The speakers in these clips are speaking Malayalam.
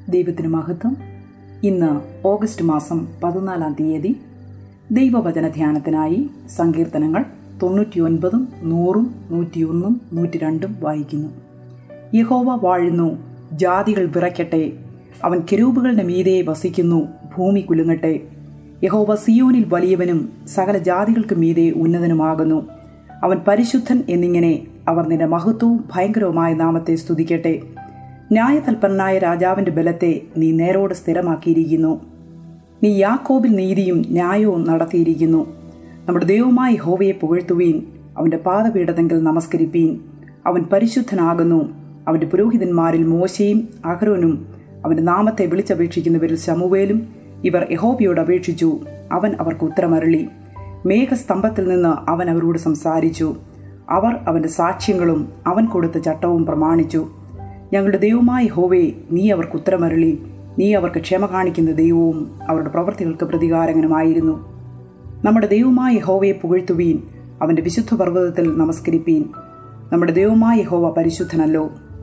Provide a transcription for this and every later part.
ദൈവത്തിന് മഹത്വം ഇന്ന് ഓഗസ്റ്റ് മാസം പതിനാലാം തീയതി ദൈവവചന ധ്യാനത്തിനായി സങ്കീർത്തനങ്ങൾ തൊണ്ണൂറ്റിയൊൻപതും നൂറും നൂറ്റിയൊന്നും നൂറ്റി രണ്ടും വായിക്കുന്നു യഹോവ വാഴുന്നു ജാതികൾ വിറയ്ക്കട്ടെ അവൻ കെരൂബുകളുടെ മീതെ വസിക്കുന്നു ഭൂമി കുലുങ്ങട്ടെ യഹോവ സിയോനിൽ വലിയവനും സകല ജാതികൾക്ക് മീതെ ഉന്നതനുമാകുന്നു അവൻ പരിശുദ്ധൻ എന്നിങ്ങനെ അവർ നിന്റെ മഹത്വവും ഭയങ്കരവുമായ നാമത്തെ സ്തുതിക്കട്ടെ ന്യായതൽപരനായ രാജാവിന്റെ ബലത്തെ നീ നേരോട് സ്ഥിരമാക്കിയിരിക്കുന്നു നീ യാക്കോബിൽ നീതിയും ന്യായവും നടത്തിയിരിക്കുന്നു നമ്മുടെ ദൈവമായ ഹോവയെ പുകഴ്ത്തുവീൻ അവന്റെ പാദപീഠത്തെങ്കിൽ നമസ്കരിപ്പീൻ അവൻ പരിശുദ്ധനാകുന്നു അവന്റെ പുരോഹിതന്മാരിൽ മോശയും അഹരോനും അവന്റെ നാമത്തെ വിളിച്ചപേക്ഷിക്കുന്നവരിൽ ശമുവേലും ഇവർ യഹോബിയോട് അപേക്ഷിച്ചു അവൻ അവർക്ക് ഉത്തരമരളി മേഘസ്തംഭത്തിൽ നിന്ന് അവൻ അവരോട് സംസാരിച്ചു അവർ അവന്റെ സാക്ഷ്യങ്ങളും അവൻ കൊടുത്ത ചട്ടവും പ്രമാണിച്ചു ഞങ്ങളുടെ ദൈവമായ ഹോവേ നീ അവർക്ക് ഉത്തരമരളി നീ അവർക്ക് ക്ഷമ കാണിക്കുന്ന ദൈവവും അവരുടെ പ്രവൃത്തികൾക്ക് പ്രതികാരകനുമായിരുന്നു നമ്മുടെ ദൈവമായ ഹോവയെ പുകഴ്ത്തുവീൻ അവന്റെ വിശുദ്ധ പർവ്വതത്തിൽ നമസ്കരിപ്പീൻ നമ്മുടെ ദൈവമായ ഹോവ പരിശുദ്ധനല്ലോ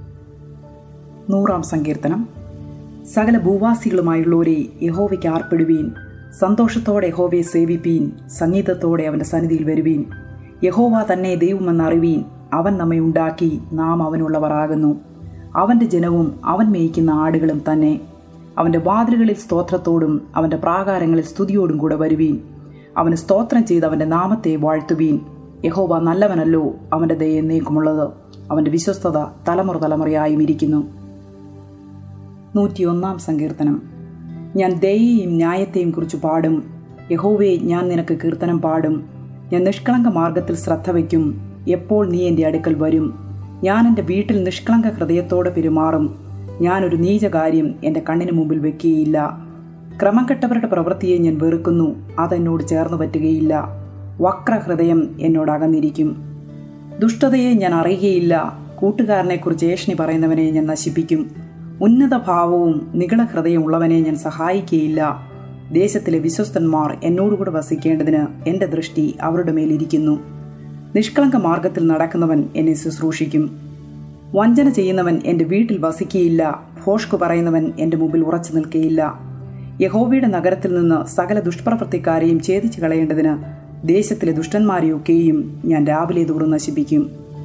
നൂറാം സങ്കീർത്തനം സകല ഭൂവാസികളുമായുള്ളവരെ യഹോവയ്ക്ക് ആർപ്പെടുവീൻ സന്തോഷത്തോടെ യഹോവയെ സേവിപ്പീൻ സംഗീതത്തോടെ അവന്റെ സന്നിധിയിൽ വരുവീൻ യഹോവ തന്നെ ദൈവമെന്നറിവീൻ അവൻ നമ്മെ ഉണ്ടാക്കി നാം അവനുള്ളവർ ആകുന്നു അവന്റെ ജനവും അവൻ മേയ്ക്കുന്ന ആടുകളും തന്നെ അവന്റെ വാതിലുകളിൽ സ്തോത്രത്തോടും അവന്റെ പ്രാകാരങ്ങളിൽ സ്തുതിയോടും കൂടെ വരുവീൻ അവന് സ്തോത്രം ചെയ്ത് അവന്റെ നാമത്തെ വാഴ്ത്തുവീൻ യഹോവ നല്ലവനല്ലോ അവന്റെ ദയ എന്നേക്കുമുള്ളത് അവന്റെ വിശ്വസ്തത തലമുറ തലമുറയായും ഇരിക്കുന്നു നൂറ്റിയൊന്നാം സങ്കീർത്തനം ഞാൻ ദയയെയും ന്യായത്തെയും കുറിച്ച് പാടും യഹോവയെ ഞാൻ നിനക്ക് കീർത്തനം പാടും ഞാൻ നിഷ്കളങ്ക മാർഗത്തിൽ ശ്രദ്ധ വയ്ക്കും എപ്പോൾ നീ എൻ്റെ അടുക്കൽ വരും ഞാൻ എൻ്റെ വീട്ടിൽ നിഷ്കളങ്ക ഹൃദയത്തോടെ പെരുമാറും ഞാനൊരു നീചകാര്യം എൻ്റെ കണ്ണിന് മുമ്പിൽ വെക്കുകയില്ല ക്രമം കെട്ടവരുടെ പ്രവൃത്തിയെ ഞാൻ വെറുക്കുന്നു അതെന്നോട് ചേർന്ന് പറ്റുകയില്ല വക്രഹൃദയം എന്നോട് അകന്നിരിക്കും ദുഷ്ടതയെ ഞാൻ അറിയുകയില്ല കൂട്ടുകാരനെക്കുറിച്ച് ഏഷണി പറയുന്നവനെ ഞാൻ നശിപ്പിക്കും ഉന്നത ഭാവവും നികള ഹൃദയമുള്ളവനെ ഞാൻ സഹായിക്കുകയില്ല ദേശത്തിലെ വിശ്വസ്തന്മാർ എന്നോടുകൂടെ വസിക്കേണ്ടതിന് എൻ്റെ ദൃഷ്ടി അവരുടെ മേലിരിക്കുന്നു നിഷ്കളങ്ക മാർഗത്തിൽ നടക്കുന്നവൻ എന്നെ ശുശ്രൂഷിക്കും വഞ്ചന ചെയ്യുന്നവൻ എൻ്റെ വീട്ടിൽ വസിക്കുകയില്ല ഭോഷ്കു പറയുന്നവൻ എൻ്റെ മുമ്പിൽ ഉറച്ചു നിൽക്കുകയില്ല യഹോവയുടെ നഗരത്തിൽ നിന്ന് സകല ദുഷ്പ്രവൃത്തിക്കാരെയും ഛേദിച്ചു കളയേണ്ടതിന് ദേശത്തിലെ ദുഷ്ടന്മാരെയൊക്കെയും ഞാൻ രാവിലെ തോറും നശിപ്പിക്കും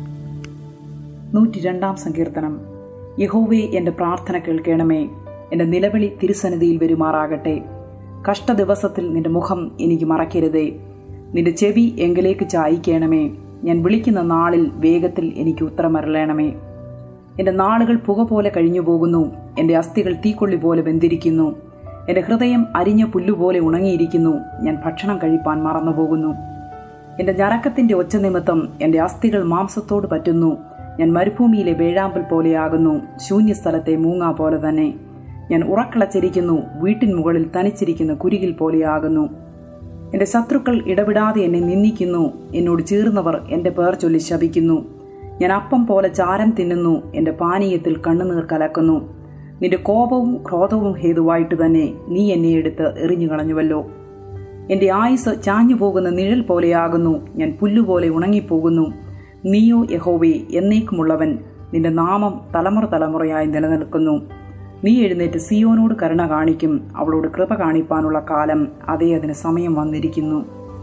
നൂറ്റി രണ്ടാം സങ്കീർത്തനം യഹോവേ എൻ്റെ പ്രാർത്ഥന കേൾക്കണമേ എൻ്റെ നിലവിളി തിരുസന്നിധിയിൽ വരുമാറാകട്ടെ കഷ്ടദിവസത്തിൽ നിന്റെ മുഖം എനിക്ക് മറക്കരുതേ നിന്റെ ചെവി എങ്കിലേക്ക് ചായിക്കണമേ ഞാൻ വിളിക്കുന്ന നാളിൽ വേഗത്തിൽ എനിക്ക് ഉത്തരമരളയണമേ എൻ്റെ നാളുകൾ പുക പോലെ കഴിഞ്ഞു പോകുന്നു എൻ്റെ അസ്ഥികൾ തീക്കൊള്ളി പോലെ വെന്തിരിക്കുന്നു എൻ്റെ ഹൃദയം അരിഞ്ഞ പുല്ലുപോലെ ഉണങ്ങിയിരിക്കുന്നു ഞാൻ ഭക്ഷണം കഴിപ്പാൻ മറന്നുപോകുന്നു എൻ്റെ ഞരക്കത്തിൻ്റെ ഒച്ച നിമിത്തം എൻ്റെ അസ്ഥികൾ മാംസത്തോട് പറ്റുന്നു ഞാൻ മരുഭൂമിയിലെ വേഴാമ്പൽ പോലെയാകുന്നു ശൂന്യസ്ഥലത്തെ മൂങ്ങ പോലെ തന്നെ ഞാൻ ഉറക്കളച്ചിരിക്കുന്നു വീട്ടിൻ മുകളിൽ തനിച്ചിരിക്കുന്ന കുരുകിൽ പോലെയാകുന്നു എന്റെ ശത്രുക്കൾ ഇടപെടാതെ എന്നെ നിന്ദിക്കുന്നു എന്നോട് ചീർന്നവർ എന്റെ പേർ ചൊല്ലി ശപിക്കുന്നു ഞാൻ അപ്പം പോലെ ചാരം തിന്നുന്നു എന്റെ പാനീയത്തിൽ കണ്ണുനീർ കലക്കുന്നു നിന്റെ കോപവും ക്രോധവും ഹേതുവായിട്ട് തന്നെ നീ എന്നെ എടുത്ത് എറിഞ്ഞു കളഞ്ഞുവല്ലോ എന്റെ ആയുസ് ചാഞ്ഞു പോകുന്ന നിഴൽ പോലെയാകുന്നു ഞാൻ പുല്ലുപോലെ ഉണങ്ങിപ്പോകുന്നു നീയോ യഹോവേ എന്നേക്കുമുള്ളവൻ നിന്റെ നാമം തലമുറ തലമുറയായി നിലനിൽക്കുന്നു നീ എഴുന്നേറ്റ് സിയോനോട് കരുണ കാണിക്കും അവളോട് കൃപ കാണിപ്പാനുള്ള കാലം അതേ അതിന് സമയം വന്നിരിക്കുന്നു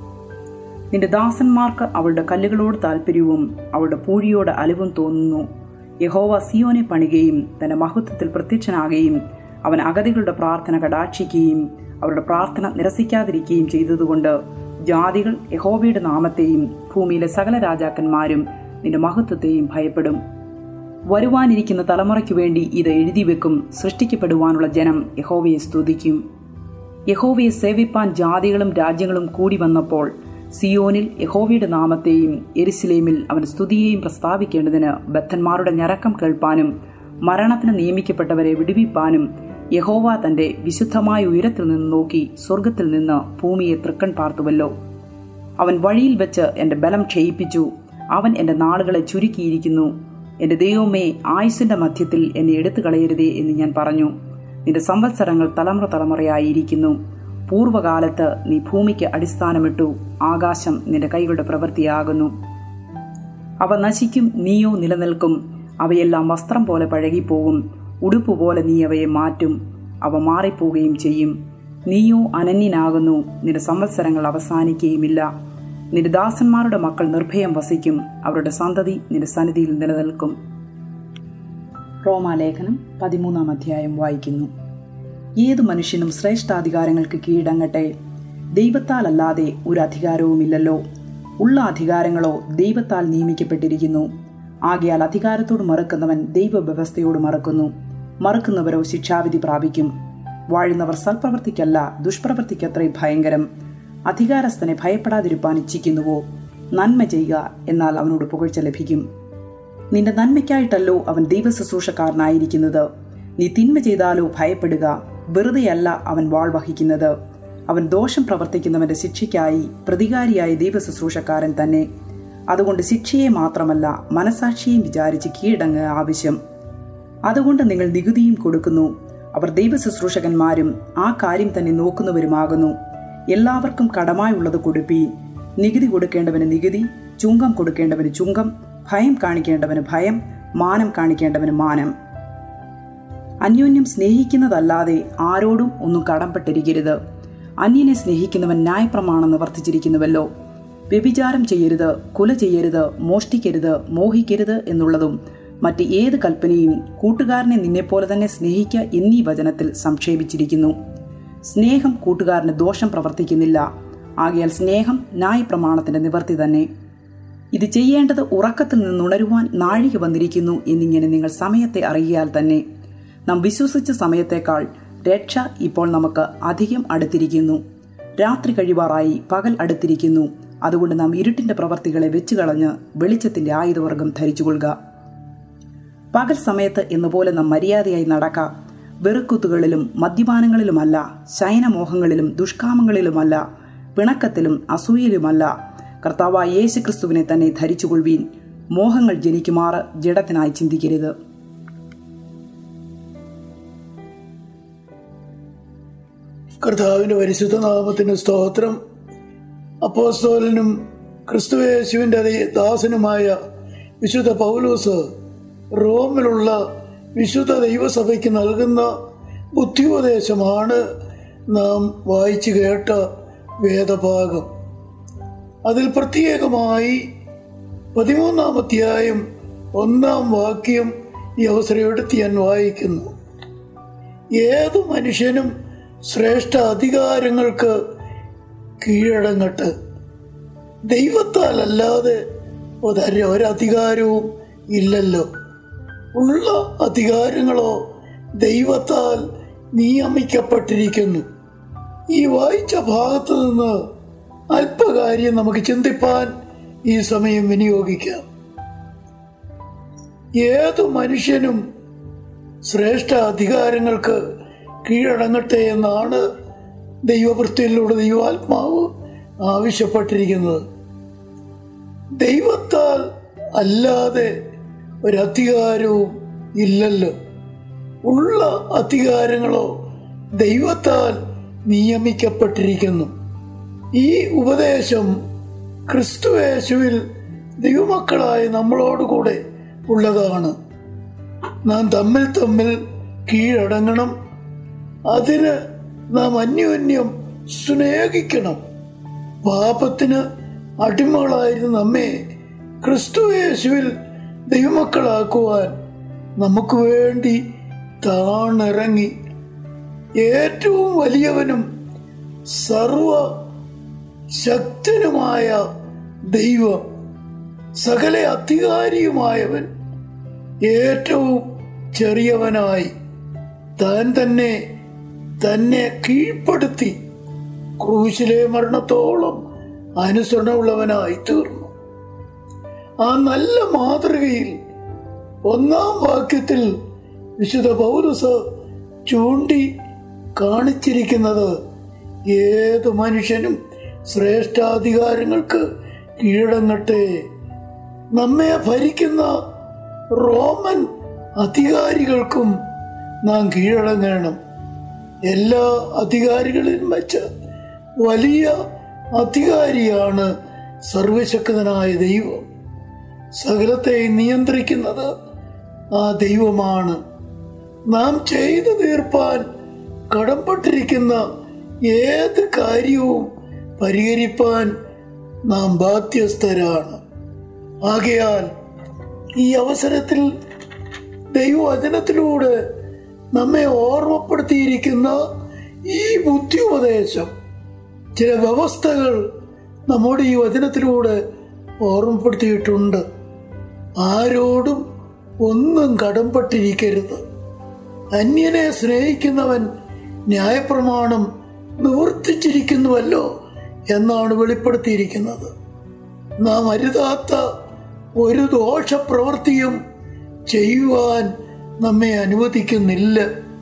നിന്റെ ദാസന്മാർക്ക് അവളുടെ കല്ലുകളോട് താല്പര്യവും അവളുടെ പൂഴിയോട് അലിവും തോന്നുന്നു യഹോവ സിയോനെ പണികയും തന്റെ മഹത്വത്തിൽ പ്രത്യക്ഷനാകുകയും അവൻ അഗതികളുടെ പ്രാർത്ഥന കടാക്ഷിക്കുകയും അവരുടെ പ്രാർത്ഥന നിരസിക്കാതിരിക്കുകയും ചെയ്തതുകൊണ്ട് ജാതികൾ യഹോവയുടെ നാമത്തെയും ഭൂമിയിലെ സകല രാജാക്കന്മാരും നിന്റെ മഹത്വത്തെയും ഭയപ്പെടും വരുവാനിരിക്കുന്ന തലമുറയ്ക്കു വേണ്ടി ഇത് എഴുതി വെക്കും സൃഷ്ടിക്കപ്പെടുവാനുള്ള ജനം യഹോവയെ സ്തുതിക്കും യഹോവയെ സേവിപ്പാൻ ജാതികളും രാജ്യങ്ങളും കൂടി വന്നപ്പോൾ സിയോനിൽ യഹോവയുടെ നാമത്തെയും എരിശിലേമിൽ അവൻ സ്തുതിയെയും പ്രസ്താവിക്കേണ്ടതിന് ബദ്ധന്മാരുടെ ഞരക്കം കേൾപ്പാനും മരണത്തിന് നിയമിക്കപ്പെട്ടവരെ വിടുവിപ്പാനും യഹോവ തന്റെ വിശുദ്ധമായ ഉയരത്തിൽ നിന്ന് നോക്കി സ്വർഗത്തിൽ നിന്ന് ഭൂമിയെ തൃക്കൺ പാർത്തുവല്ലോ അവൻ വഴിയിൽ വെച്ച് എന്റെ ബലം ക്ഷയിപ്പിച്ചു അവൻ എന്റെ നാളുകളെ ചുരുക്കിയിരിക്കുന്നു എന്റെ ദൈവമേ ആയുസിന്റെ മധ്യത്തിൽ എന്നെ എടുത്തു കളയരുതേ എന്ന് ഞാൻ പറഞ്ഞു നിന്റെ സംവത്സരങ്ങൾ തലമുറ തലമുറയായിരിക്കുന്നു പൂർവകാലത്ത് നീ ഭൂമിക്ക് അടിസ്ഥാനമിട്ടു ആകാശം നിന്റെ കൈകളുടെ പ്രവൃത്തിയാകുന്നു അവ നശിക്കും നീയോ നിലനിൽക്കും അവയെല്ലാം വസ്ത്രം പോലെ പഴകിപ്പോകും ഉടുപ്പ് പോലെ നീ അവയെ മാറ്റും അവ മാറിപ്പോവുകയും ചെയ്യും നീയോ അനന്യനാകുന്നു നിന്റെ സംവത്സരങ്ങൾ അവസാനിക്കുകയുമില്ല നിന്റെ ദാസന്മാരുടെ മക്കൾ നിർഭയം വസിക്കും അവരുടെ സന്തതി നിന്റെ സന്നിധിയിൽ നിലനിൽക്കും റോമാലേഖനം പതിമൂന്നാം അധ്യായം വായിക്കുന്നു ഏതു മനുഷ്യനും ശ്രേഷ്ഠാധികാരങ്ങൾക്ക് കീഴടങ്ങട്ടെ ദൈവത്താലല്ലാതെ ഒരു അധികാരവുമില്ലല്ലോ ഉള്ള അധികാരങ്ങളോ ദൈവത്താൽ നിയമിക്കപ്പെട്ടിരിക്കുന്നു ആകയാൽ അധികാരത്തോട് മറക്കുന്നവൻ ദൈവവ്യവസ്ഥയോട് മറക്കുന്നു മറക്കുന്നവരോ ശിക്ഷാവിധി പ്രാപിക്കും വാഴുന്നവർ സൽപ്രവർത്തിക്കല്ല ദുഷ്പ്രവർത്തിക്കത്രേ ഭയങ്കരം അധികാരസ്ഥനെ ഭയപ്പെടാതിരിപ്പാൻ ഇച്ഛിക്കുന്നുവോ നന്മ ചെയ്യുക എന്നാൽ അവനോട് പുകഴ്ച ലഭിക്കും നിന്റെ നന്മയ്ക്കായിട്ടല്ലോ അവൻ ദൈവശുശ്രൂഷക്കാരനായിരിക്കുന്നത് നീ തിന്മ ചെയ്താലോ ഭയപ്പെടുക വെറുതെയല്ല അവൻ വാൾ വഹിക്കുന്നത് അവൻ ദോഷം പ്രവർത്തിക്കുന്നവന്റെ ശിക്ഷയ്ക്കായി പ്രതികാരിയായ ദൈവശുശ്രൂഷക്കാരൻ തന്നെ അതുകൊണ്ട് ശിക്ഷയെ മാത്രമല്ല മനസാക്ഷിയെയും വിചാരിച്ച് കീഴടങ്ങുക ആവശ്യം അതുകൊണ്ട് നിങ്ങൾ നികുതിയും കൊടുക്കുന്നു അവർ ദൈവശുശ്രൂഷകന്മാരും ആ കാര്യം തന്നെ നോക്കുന്നവരുമാകുന്നു എല്ലാവർക്കും കടമായുള്ളത് കൊടുപ്പീൻ നികുതി കൊടുക്കേണ്ടവന് നികുതി ചുങ്കം കൊടുക്കേണ്ടവന് ചുങ്കം ഭയം കാണിക്കേണ്ടവന് ഭയം മാനം കാണിക്കേണ്ടവന് മാനം അന്യോന്യം സ്നേഹിക്കുന്നതല്ലാതെ ആരോടും ഒന്നും കടംപെട്ടിരിക്കരുത് അന്യനെ സ്നേഹിക്കുന്നവൻ ന്യായപ്രമാണം നിവർത്തിച്ചിരിക്കുന്നുവല്ലോ വ്യഭിചാരം ചെയ്യരുത് കുല ചെയ്യരുത് മോഷ്ടിക്കരുത് മോഹിക്കരുത് എന്നുള്ളതും മറ്റ് ഏത് കൽപ്പനയും കൂട്ടുകാരനെ നിന്നെപ്പോലെ തന്നെ സ്നേഹിക്ക എന്നീ വചനത്തിൽ സംക്ഷേപിച്ചിരിക്കുന്നു സ്നേഹം കൂട്ടുകാരന് ദോഷം പ്രവർത്തിക്കുന്നില്ല ആകയാൽ സ്നേഹം ന്യായപ്രമാണത്തിന്റെ നിവർത്തി തന്നെ ഇത് ചെയ്യേണ്ടത് ഉറക്കത്തിൽ നിന്നുണരുവാൻ നാഴിക വന്നിരിക്കുന്നു എന്നിങ്ങനെ നിങ്ങൾ സമയത്തെ അറിയാൽ തന്നെ നാം വിശ്വസിച്ച സമയത്തേക്കാൾ രക്ഷ ഇപ്പോൾ നമുക്ക് അധികം അടുത്തിരിക്കുന്നു രാത്രി കഴിവാറായി പകൽ അടുത്തിരിക്കുന്നു അതുകൊണ്ട് നാം ഇരുട്ടിന്റെ പ്രവർത്തികളെ വെച്ചു കളഞ്ഞ് വെളിച്ചത്തിന്റെ ആയുധവർഗം ധരിച്ചുകൊള്ളുക പകൽ സമയത്ത് എന്നുപോലെ നാം മര്യാദയായി നടക്കാം വെറുക്കുത്തുകളിലും മദ്യപാനങ്ങളിലുമല്ല ശയനമോഹങ്ങളിലും ദുഷ്കാമങ്ങളിലുമല്ല പിണക്കത്തിലും അസൂയയിലുമല്ല കർത്താവായ യേശു ക്രിസ്തുവിനെ തന്നെ ധരിച്ചുകൊള്ളുവീൻ മോഹങ്ങൾ ജനിക്കുമാറ് ജഡത്തിനായി ചിന്തിക്കരുത് കർത്താവിന്റെ പരിശുദ്ധ നാമത്തിന് സ്തോത്രം അപ്പോസ്തോലനും ക്രിസ്തുവേശുവിന്റെ അതേ ദാസനുമായ വിശുദ്ധ പൗലോസ് റോമിലുള്ള വിശുദ്ധ ദൈവസഭയ്ക്ക് നൽകുന്ന ബുദ്ധിപദേശമാണ് നാം വായിച്ചു കേട്ട വേദഭാഗം അതിൽ പ്രത്യേകമായി പതിമൂന്നാം അധ്യായം ഒന്നാം വാക്യം ഈ അവസരം എടുത്ത് ഞാൻ വായിക്കുന്നു ഏതു മനുഷ്യനും ശ്രേഷ്ഠ അധികാരങ്ങൾക്ക് കീഴടങ്ങട്ട് ദൈവത്താൽ അല്ലാതെ ഒരു ഒരധികാരവും ഇല്ലല്ലോ ഉള്ള അധികാരങ്ങളോ ദൈവത്താൽ നിയമിക്കപ്പെട്ടിരിക്കുന്നു ഈ വായിച്ച ഭാഗത്ത് നിന്ന് അല്പകാര്യം നമുക്ക് ചിന്തിപ്പാൻ ഈ സമയം വിനിയോഗിക്കാം ഏതു മനുഷ്യനും ശ്രേഷ്ഠ അധികാരങ്ങൾക്ക് കീഴടങ്ങട്ടെ എന്നാണ് ദൈവവൃത്തിയിലൂടെ ദൈവാത്മാവ് ആവശ്യപ്പെട്ടിരിക്കുന്നത് ദൈവത്താൽ അല്ലാതെ ഒരധികാരവും ഇല്ലല്ലോ ഉള്ള അധികാരങ്ങളോ ദൈവത്താൽ നിയമിക്കപ്പെട്ടിരിക്കുന്നു ഈ ഉപദേശം ക്രിസ്തുവേശുവിൽ ദൈവമക്കളായ നമ്മളോടുകൂടെ ഉള്ളതാണ് നാം തമ്മിൽ തമ്മിൽ കീഴടങ്ങണം അതിന് നാം അന്യോന്യം സ്നേഹിക്കണം പാപത്തിന് അടിമകളായിരുന്ന നമ്മെ ക്രിസ്തുവേശുവിൽ ദൈവമക്കളാക്കുവാൻ നമുക്ക് വേണ്ടി താണിറങ്ങി ഏറ്റവും വലിയവനും സർവ ശക്തനുമായ ദൈവം സകല അധികാരിയുമായവൻ ഏറ്റവും ചെറിയവനായി താൻ തന്നെ തന്നെ കീഴ്പ്പെടുത്തി ക്രൂശിലെ മരണത്തോളം അനുസരണമുള്ളവനായി തീർന്നു ആ നല്ല മാതൃകയിൽ ഒന്നാം വാക്യത്തിൽ വിശുദ്ധ പൗരസ് ചൂണ്ടി കാണിച്ചിരിക്കുന്നത് ഏത് മനുഷ്യനും ശ്രേഷ്ഠാധികാരങ്ങൾക്ക് കീഴടങ്ങട്ടെ നമ്മെ ഭരിക്കുന്ന റോമൻ അധികാരികൾക്കും നാം കീഴടങ്ങണം എല്ലാ അധികാരികളിലും വെച്ച് വലിയ അധികാരിയാണ് സർവശക്തനായ ദൈവം സകലത്തെ നിയന്ത്രിക്കുന്നത് ആ ദൈവമാണ് നാം ചെയ്തു തീർപ്പാൻ കടംപെട്ടിരിക്കുന്ന ഏത് കാര്യവും പരിഹരിപ്പാൻ നാം ബാധ്യസ്ഥരാണ് ആകയാൽ ഈ അവസരത്തിൽ ദൈവവചനത്തിലൂടെ നമ്മെ ഓർമ്മപ്പെടുത്തിയിരിക്കുന്ന ഈ ബുദ്ധി ഉപദേശം ചില വ്യവസ്ഥകൾ നമ്മുടെ ഈ വചനത്തിലൂടെ ഓർമ്മപ്പെടുത്തിയിട്ടുണ്ട് ആരോടും ഒന്നും കടംപെട്ടിരിക്കരുത് അന്യനെ സ്നേഹിക്കുന്നവൻ ന്യായപ്രമാണം നിവർത്തിച്ചിരിക്കുന്നുവല്ലോ എന്നാണ് വെളിപ്പെടുത്തിയിരിക്കുന്നത് നാം അരുതാത്ത ഒരു ദോഷപ്രവൃത്തിയും ചെയ്യുവാൻ നമ്മെ അനുവദിക്കുന്നില്ല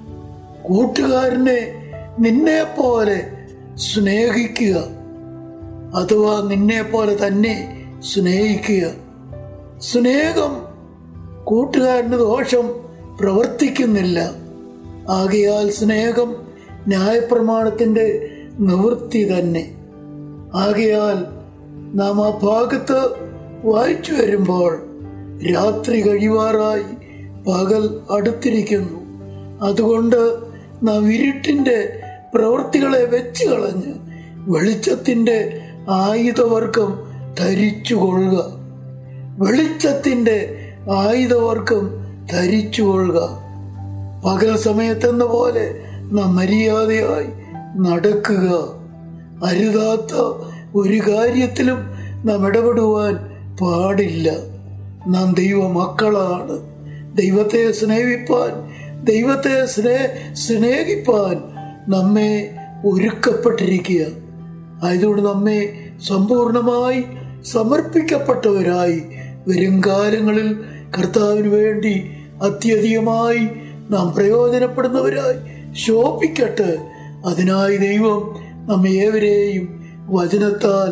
കൂട്ടുകാരനെ നിന്നെ പോലെ സ്നേഹിക്കുക അഥവാ നിന്നെ പോലെ തന്നെ സ്നേഹിക്കുക സ്നേഹം കൂട്ടുകാരന് ദോഷം പ്രവർത്തിക്കുന്നില്ല ആകയാൽ സ്നേഹം ന്യായപ്രമാണത്തിന്റെ നിവൃത്തി തന്നെ ആകയാൽ നാം ആ ഭാഗത്ത് വായിച്ചു വരുമ്പോൾ രാത്രി കഴിവാറായി പകൽ അടുത്തിരിക്കുന്നു അതുകൊണ്ട് നാം ഇരുട്ടിന്റെ പ്രവൃത്തികളെ വെച്ച് കളഞ്ഞ് വെളിച്ചത്തിന്റെ ആയുധവർഗം ധരിച്ചുകൊള്ളുക വെളിച്ചത്തിന്റെ ആയുധവർഗം ധരിച്ചുകൊള്ളുക പകൽ സമയത്തെന്ന പോലെ നാം മര്യാദയായി നടക്കുക അരുതാത്ത ഒരു കാര്യത്തിലും നാം ഇടപെടുവാൻ പാടില്ല നാം ദൈവ മക്കളാണ് ദൈവത്തെ സ്നേഹിപ്പാൻ ദൈവത്തെ സ്നേ സ്നേഹിപ്പാൻ നമ്മെ ഒരുക്കപ്പെട്ടിരിക്കുക ആയതുകൊണ്ട് നമ്മെ സമ്പൂർണമായി സമർപ്പിക്കപ്പെട്ടവരായി വരും കാലങ്ങളിൽ കർത്താവിന് വേണ്ടി അത്യധികമായി നാം പ്രയോജനപ്പെടുന്നവരായി ശോഭിക്കട്ടെ അതിനായി ദൈവം നമ്മെ ഏവരെയും വചനത്താൽ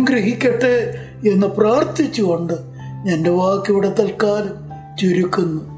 അനുഗ്രഹിക്കട്ടെ എന്ന് പ്രാർത്ഥിച്ചുകൊണ്ട് എൻ്റെ വാക്കിവിടെ തൽക്കാലം ചുരുക്കുന്നു